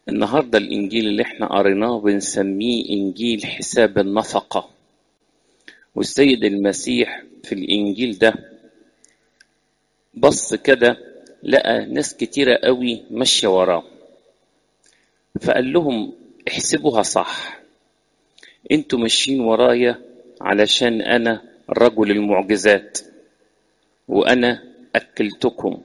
النهاردة الإنجيل اللي احنا قريناه بنسميه إنجيل حساب النفقة والسيد المسيح في الإنجيل ده بص كده لقى ناس كتيرة قوي ماشية وراه فقال لهم احسبوها صح انتوا ماشيين ورايا علشان انا رجل المعجزات وانا اكلتكم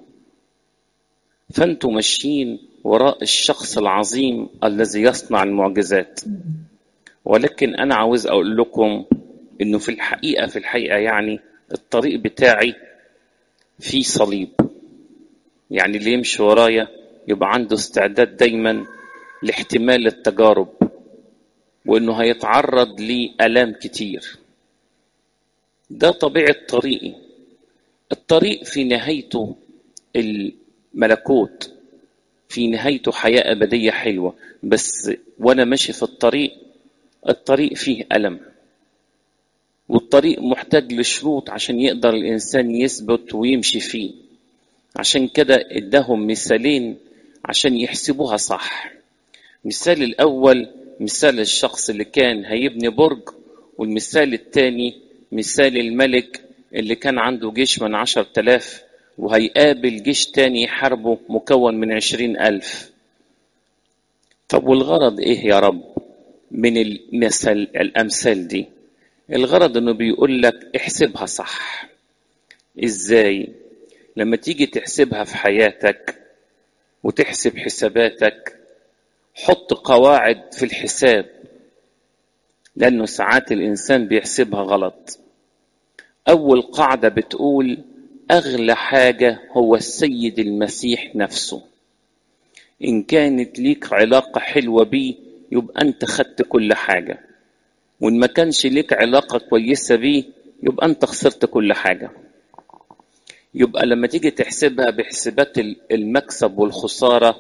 فانتوا ماشيين وراء الشخص العظيم الذي يصنع المعجزات ولكن انا عاوز اقول لكم انه في الحقيقه في الحقيقه يعني الطريق بتاعي فيه صليب يعني اللي يمشي ورايا يبقى عنده استعداد دايما لاحتمال التجارب وانه هيتعرض لالام كتير ده طبيعه طريقي الطريق في نهايته الملكوت في نهايته حياه ابديه حلوه بس وانا ماشي في الطريق الطريق فيه الم والطريق محتاج لشروط عشان يقدر الانسان يثبت ويمشي فيه عشان كده اداهم مثالين عشان يحسبوها صح مثال الاول مثال الشخص اللي كان هيبني برج والمثال الثاني مثال الملك اللي كان عنده جيش من عشر تلاف وهيقابل جيش تاني يحاربه مكون من عشرين ألف طب والغرض ايه يا رب من المثل الأمثال دي الغرض انه بيقول لك احسبها صح ازاي لما تيجي تحسبها في حياتك وتحسب حساباتك حط قواعد في الحساب لأنه ساعات الإنسان بيحسبها غلط أول قاعدة بتقول أغلى حاجة هو السيد المسيح نفسه إن كانت ليك علاقة حلوة بيه يبقى أنت خدت كل حاجة وإن ما كانش ليك علاقة كويسة بيه يبقى أنت خسرت كل حاجة يبقى لما تيجي تحسبها بحسابات المكسب والخسارة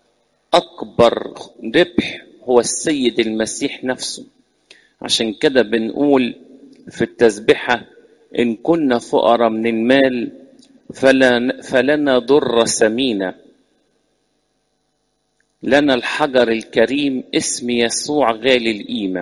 أكبر ربح هو السيد المسيح نفسه عشان كده بنقول في التسبحة إن كنا فقراء من المال فلا فلنا ضر سمينة لنا الحجر الكريم اسم يسوع غالي القيمة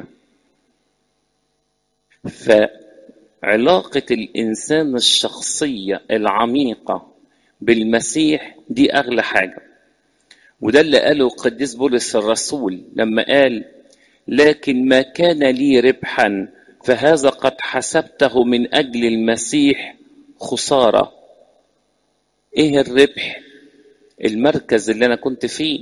فعلاقة الإنسان الشخصية العميقة بالمسيح دي أغلى حاجة وده اللي قاله القديس بولس الرسول لما قال لكن ما كان لي ربحا فهذا قد حسبته من اجل المسيح خساره ايه الربح المركز اللي انا كنت فيه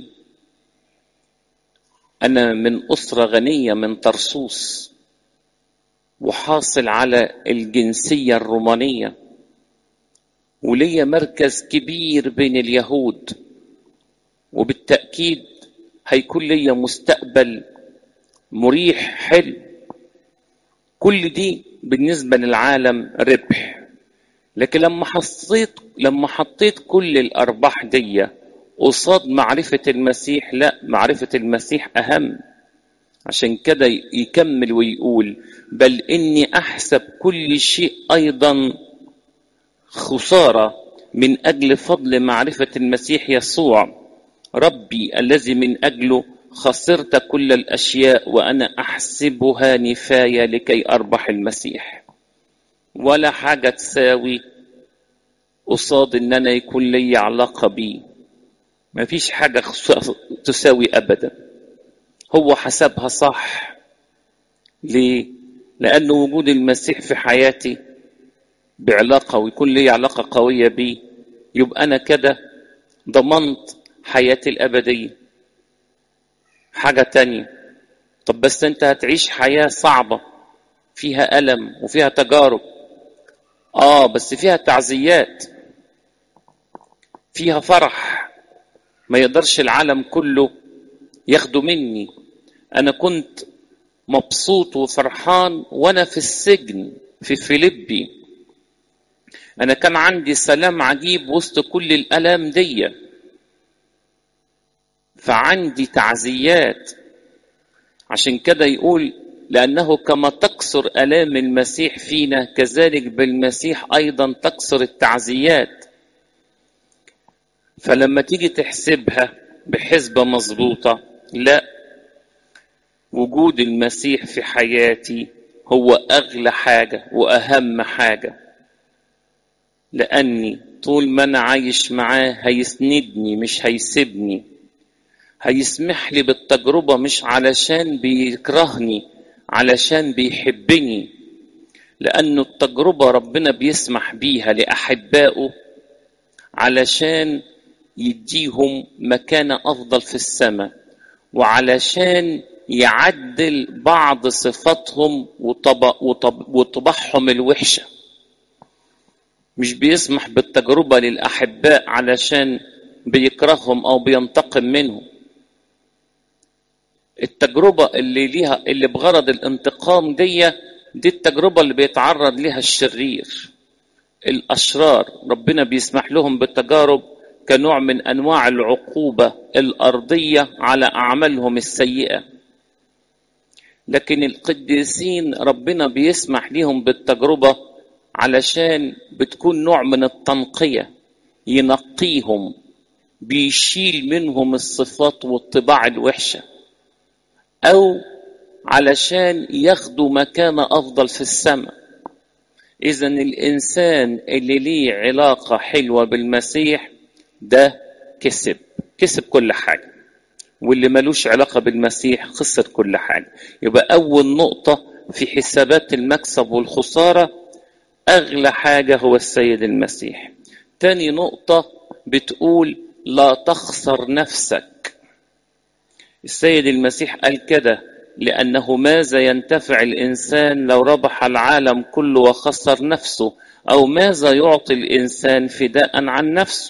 انا من اسره غنيه من طرسوس وحاصل على الجنسيه الرومانيه وليا مركز كبير بين اليهود وبالتاكيد هيكون ليا مستقبل مريح حلو كل دي بالنسبة للعالم ربح لكن لما حطيت لما حطيت كل الأرباح دي قصاد معرفة المسيح لا معرفة المسيح أهم عشان كده يكمل ويقول بل إني أحسب كل شيء أيضا خسارة من أجل فضل معرفة المسيح يسوع ربي الذي من أجله خسرت كل الاشياء وانا احسبها نفايه لكي اربح المسيح ولا حاجه تساوي قصاد ان انا يكون لي علاقه بيه مفيش حاجه تساوي ابدا هو حسبها صح ليه لان وجود المسيح في حياتي بعلاقه ويكون لي علاقه قويه بيه يبقى انا كده ضمنت حياتي الابديه حاجة تانية طب بس انت هتعيش حياة صعبة فيها ألم وفيها تجارب آه بس فيها تعزيات فيها فرح ما يقدرش العالم كله ياخده مني أنا كنت مبسوط وفرحان وأنا في السجن في فيليبي أنا كان عندي سلام عجيب وسط كل الآلام دي فعندي تعزيات عشان كده يقول لأنه كما تكسر آلام المسيح فينا كذلك بالمسيح أيضا تكسر التعزيات فلما تيجي تحسبها بحسبة مظبوطة لا وجود المسيح في حياتي هو اغلى حاجه واهم حاجه لاني طول ما انا عايش معاه هيسندني مش هيسيبني هيسمح لي بالتجربه مش علشان بيكرهني علشان بيحبني لأنه التجربة ربنا بيسمح بيها لأحبائه علشان يديهم مكانة أفضل في السماء وعلشان يعدل بعض صفاتهم وطب... وطب... وطباعهم الوحشة مش بيسمح بالتجربة للأحباء علشان بيكرههم أو بينتقم منهم التجربة اللي ليها اللي بغرض الانتقام دي دي التجربة اللي بيتعرض لها الشرير الأشرار ربنا بيسمح لهم بالتجارب كنوع من أنواع العقوبة الأرضية على أعمالهم السيئة لكن القديسين ربنا بيسمح لهم بالتجربة علشان بتكون نوع من التنقية ينقيهم بيشيل منهم الصفات والطباع الوحشة أو علشان ياخدوا مكانة أفضل في السماء إذا الإنسان اللي ليه علاقة حلوة بالمسيح ده كسب كسب كل حاجة واللي ملوش علاقة بالمسيح خسر كل حاجة يبقى أول نقطة في حسابات المكسب والخسارة أغلى حاجة هو السيد المسيح تاني نقطة بتقول لا تخسر نفسك السيد المسيح قال كده لأنه ماذا ينتفع الإنسان لو ربح العالم كله وخسر نفسه أو ماذا يعطي الإنسان فداء عن نفسه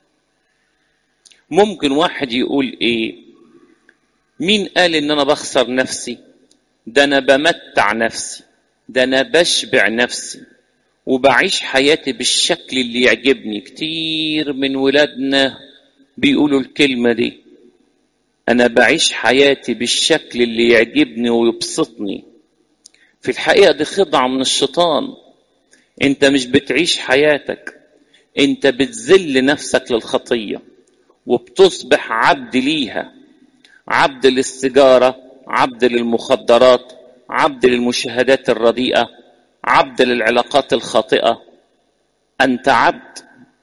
ممكن واحد يقول إيه مين قال إن أنا بخسر نفسي ده أنا بمتع نفسي ده أنا بشبع نفسي وبعيش حياتي بالشكل اللي يعجبني كتير من ولادنا بيقولوا الكلمة دي أنا بعيش حياتي بالشكل اللي يعجبني ويبسطني في الحقيقة دي خدعة من الشيطان أنت مش بتعيش حياتك أنت بتذل نفسك للخطية وبتصبح عبد ليها عبد للسيجارة عبد للمخدرات عبد للمشاهدات الرديئة عبد للعلاقات الخاطئة أنت عبد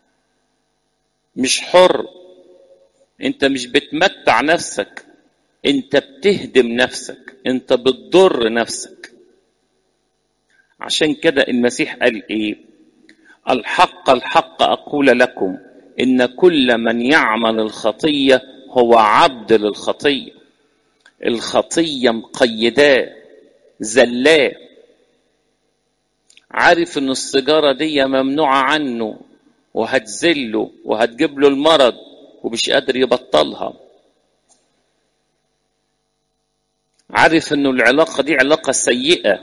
مش حر انت مش بتمتع نفسك انت بتهدم نفسك انت بتضر نفسك عشان كده المسيح قال ايه الحق الحق اقول لكم ان كل من يعمل الخطيه هو عبد للخطيه الخطيه مقيداه زلاه عارف ان السيجاره دي ممنوعه عنه وهتذله وهتجيب له المرض ومش قادر يبطلها عارف انه العلاقه دي علاقه سيئه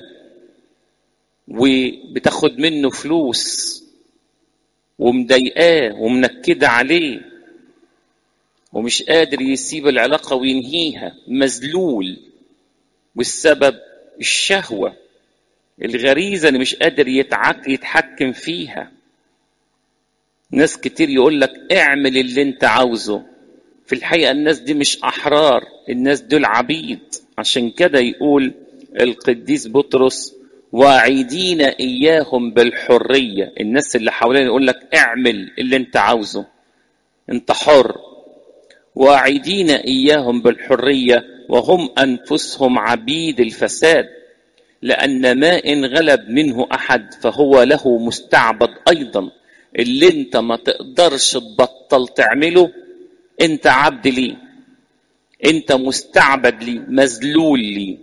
وبتاخد منه فلوس ومضايقاه ومنكده عليه ومش قادر يسيب العلاقه وينهيها مذلول والسبب الشهوه الغريزه اللي مش قادر يتعك يتحكم فيها ناس كتير يقول لك اعمل اللي انت عاوزه في الحقيقة الناس دي مش أحرار الناس دول عبيد عشان كده يقول القديس بطرس واعدين إياهم بالحرية الناس اللي حوالين يقول لك اعمل اللي انت عاوزه انت حر واعدين إياهم بالحرية وهم أنفسهم عبيد الفساد لأن ما إن غلب منه أحد فهو له مستعبد أيضا اللي انت ما تقدرش تبطل تعمله انت عبد ليه انت مستعبد ليه مذلول ليه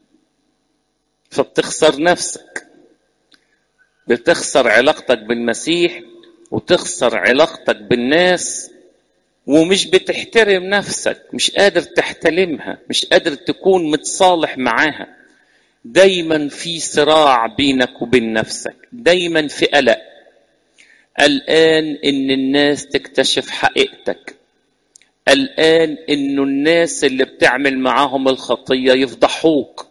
فبتخسر نفسك بتخسر علاقتك بالمسيح وتخسر علاقتك بالناس ومش بتحترم نفسك مش قادر تحترمها مش قادر تكون متصالح معاها دايما في صراع بينك وبين نفسك دايما في قلق قلقان ان الناس تكتشف حقيقتك قلقان انه الناس اللي بتعمل معاهم الخطيه يفضحوك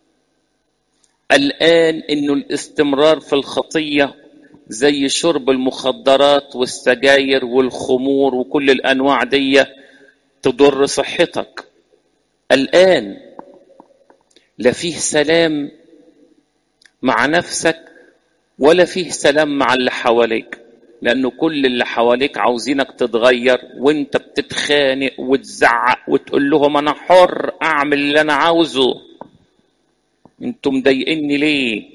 قلقان انه الاستمرار في الخطيه زي شرب المخدرات والسجاير والخمور وكل الانواع دي تضر صحتك الآن لا فيه سلام مع نفسك ولا فيه سلام مع اللي حواليك لأنه كل اللي حواليك عاوزينك تتغير وانت بتتخانق وتزعق وتقول لهم أنا حر أعمل اللي أنا عاوزه انتوا مضايقني ليه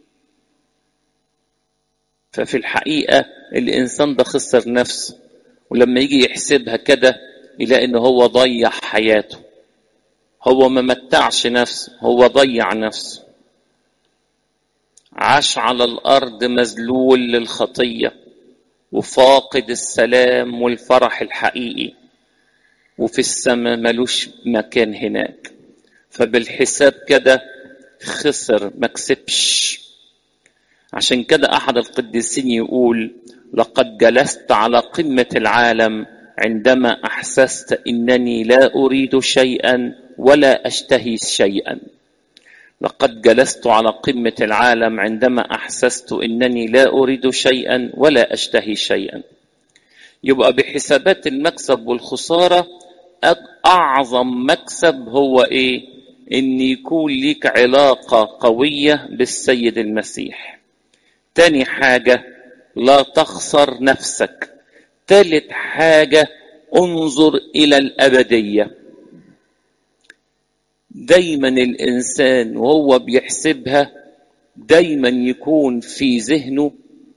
ففي الحقيقة الإنسان ده خسر نفسه ولما يجي يحسبها كده يلاقي إن هو ضيع حياته هو ما متعش نفسه هو ضيع نفسه عاش على الأرض مذلول للخطية وفاقد السلام والفرح الحقيقي وفي السماء ملوش مكان هناك فبالحساب كده خسر ما كسبش عشان كده احد القديسين يقول لقد جلست على قمه العالم عندما احسست انني لا اريد شيئا ولا اشتهي شيئا لقد جلست على قمه العالم عندما احسست انني لا اريد شيئا ولا اشتهي شيئا يبقى بحسابات المكسب والخساره اعظم مكسب هو ايه ان يكون ليك علاقه قويه بالسيد المسيح تاني حاجة لا تخسر نفسك تالت حاجة انظر إلى الأبدية دايما الإنسان وهو بيحسبها دايما يكون في ذهنه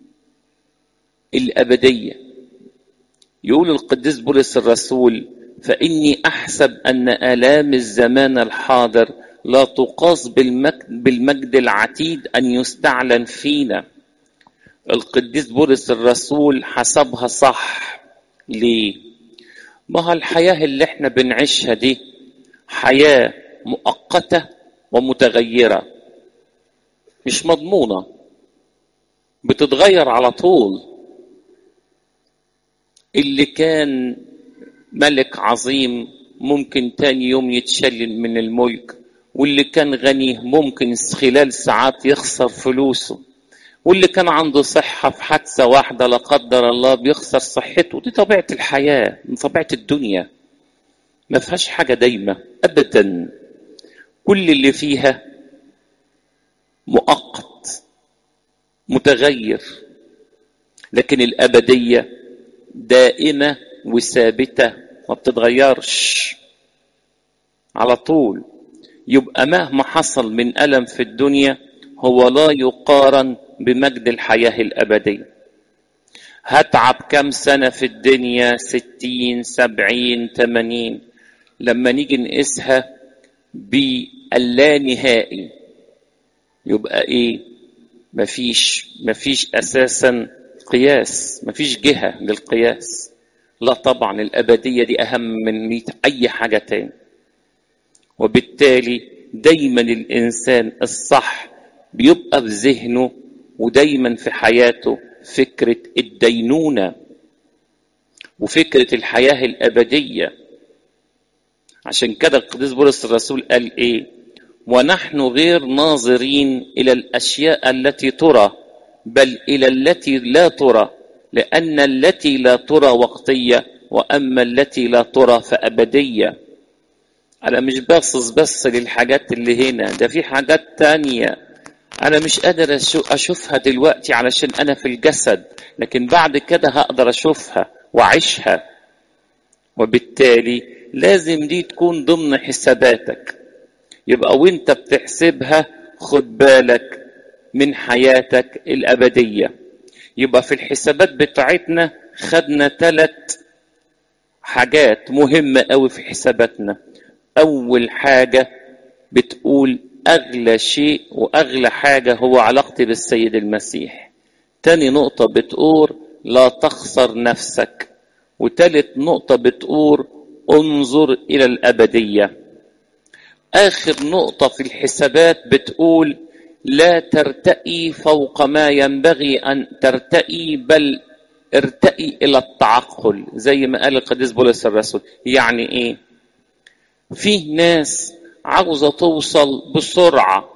الأبدية يقول القديس بولس الرسول فإني أحسب أن آلام الزمان الحاضر لا تقاس بالمجد العتيد أن يستعلن فينا القديس بولس الرسول حسبها صح ليه ما هو الحياة اللي احنا بنعيشها دي حياة مؤقتة ومتغيرة مش مضمونة بتتغير على طول اللي كان ملك عظيم ممكن تاني يوم يتشلل من الملك واللي كان غني ممكن خلال ساعات يخسر فلوسه واللي كان عنده صحة في حادثة واحدة لا قدر الله بيخسر صحته دي طبيعة الحياة من طبيعة الدنيا ما فيهاش حاجة دايمة أبدا كل اللي فيها مؤقت متغير لكن الأبدية دائمة وثابتة ما بتتغيرش على طول يبقى مهما حصل من ألم في الدنيا هو لا يقارن بمجد الحياة الأبدية هتعب كم سنة في الدنيا ستين سبعين تمانين لما نيجي نقيسها باللانهائي يبقى ايه مفيش مفيش اساسا قياس مفيش جهة للقياس لا طبعا الأبدية دي أهم من ميت أي حاجة تاني وبالتالي دايما الإنسان الصح بيبقى في ذهنه ودايما في حياته فكرة الدينونة وفكرة الحياة الأبدية عشان كده القديس بولس الرسول قال إيه ونحن غير ناظرين إلى الأشياء التي ترى بل إلى التي لا ترى لأن التي لا ترى وقتية وأما التي لا ترى فأبدية أنا مش باصص بس للحاجات اللي هنا ده في حاجات تانية أنا مش قادر أشوفها دلوقتي علشان أنا في الجسد لكن بعد كده هقدر أشوفها وأعيشها وبالتالي لازم دي تكون ضمن حساباتك يبقى وانت بتحسبها خد بالك من حياتك الأبدية يبقى في الحسابات بتاعتنا خدنا ثلاث حاجات مهمة قوي في حساباتنا أول حاجة بتقول أغلى شيء وأغلى حاجة هو علاقتي بالسيد المسيح تاني نقطة بتقول لا تخسر نفسك وتالت نقطة بتقول انظر إلى الأبدية آخر نقطة في الحسابات بتقول لا ترتقي فوق ما ينبغي أن ترتقي بل ارتقي إلى التعقل زي ما قال القديس بولس الرسول يعني إيه فيه ناس عاوزة توصل بسرعة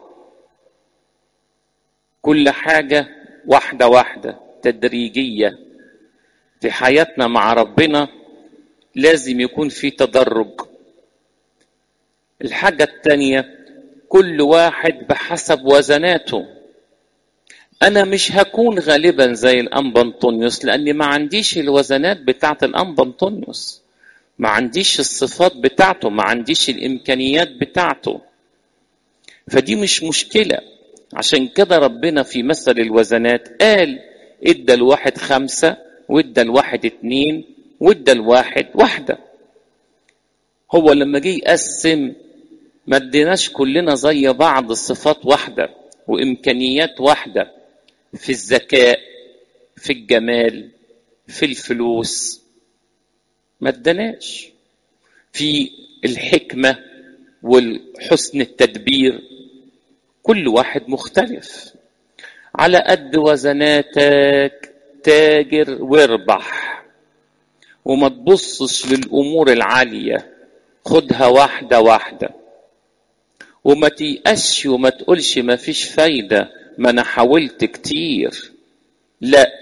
كل حاجة واحدة واحدة تدريجية في حياتنا مع ربنا لازم يكون في تدرج الحاجة التانية كل واحد بحسب وزناته أنا مش هكون غالبا زي الأنبا أنطونيوس لأني ما عنديش الوزنات بتاعت الأنبا أنطونيوس ما عنديش الصفات بتاعته ما عنديش الإمكانيات بتاعته فدي مش مشكلة عشان كده ربنا في مثل الوزنات قال ادى الواحد خمسة وادى الواحد اتنين وادى الواحد واحدة هو لما جه يقسم ما اديناش كلنا زي بعض الصفات واحدة وإمكانيات واحدة في الذكاء في الجمال في الفلوس ما ادناش في الحكمة والحسن التدبير كل واحد مختلف على قد وزناتك تاجر واربح وما تبصش للأمور العالية خدها واحدة واحدة وما تيأسش وما تقولش ما فيش فايدة ما أنا حاولت كتير لا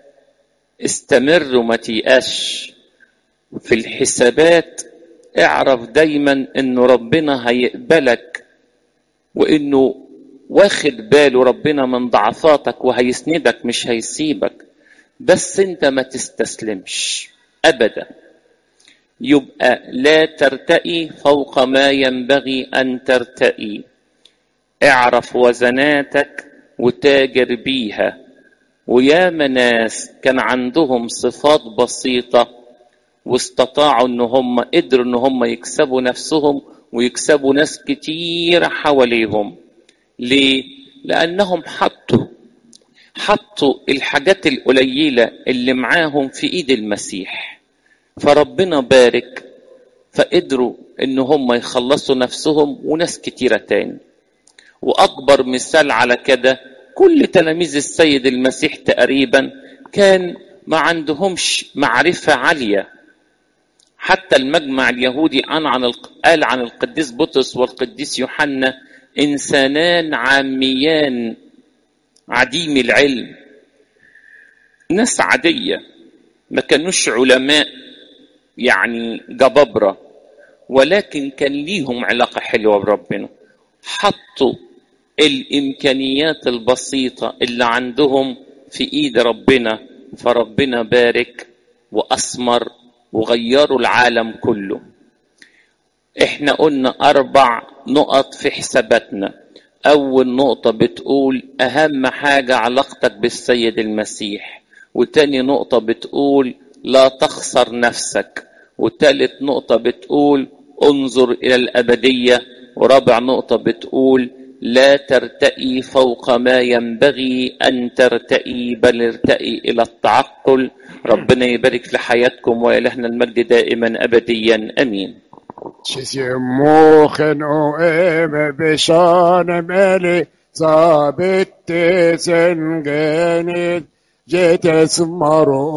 استمر وما تيأسش في الحسابات اعرف دايما انه ربنا هيقبلك وانه واخد باله ربنا من ضعفاتك وهيسندك مش هيسيبك بس انت ما تستسلمش ابدا يبقى لا ترتقي فوق ما ينبغي ان ترتقي اعرف وزناتك وتاجر بيها ويا ناس كان عندهم صفات بسيطه واستطاعوا ان هم قدروا ان هم يكسبوا نفسهم ويكسبوا ناس كتير حواليهم ليه لانهم حطوا حطوا الحاجات القليله اللي معاهم في ايد المسيح فربنا بارك فقدروا ان هم يخلصوا نفسهم وناس كتيره تاني واكبر مثال على كده كل تلاميذ السيد المسيح تقريبا كان ما عندهمش معرفه عاليه حتى المجمع اليهودي قال عن قال عن القديس بطرس والقديس يوحنا انسانان عاميان عديم العلم ناس عاديه ما كانوش علماء يعني جبابره ولكن كان ليهم علاقه حلوه بربنا حطوا الامكانيات البسيطه اللي عندهم في ايد ربنا فربنا بارك واثمر وغيروا العالم كله احنا قلنا اربع نقط في حساباتنا اول نقطة بتقول اهم حاجة علاقتك بالسيد المسيح وتاني نقطة بتقول لا تخسر نفسك وتالت نقطة بتقول انظر الى الابدية ورابع نقطة بتقول لا ترتقي فوق ما ينبغي ان ترتقي بل ارتقي الى التعقل ربنا يبارك في حياتكم وإلهنا المجد دائما أبديا أمين شسموخن أم بشان ملي صابت سنجنت جيت اسمرو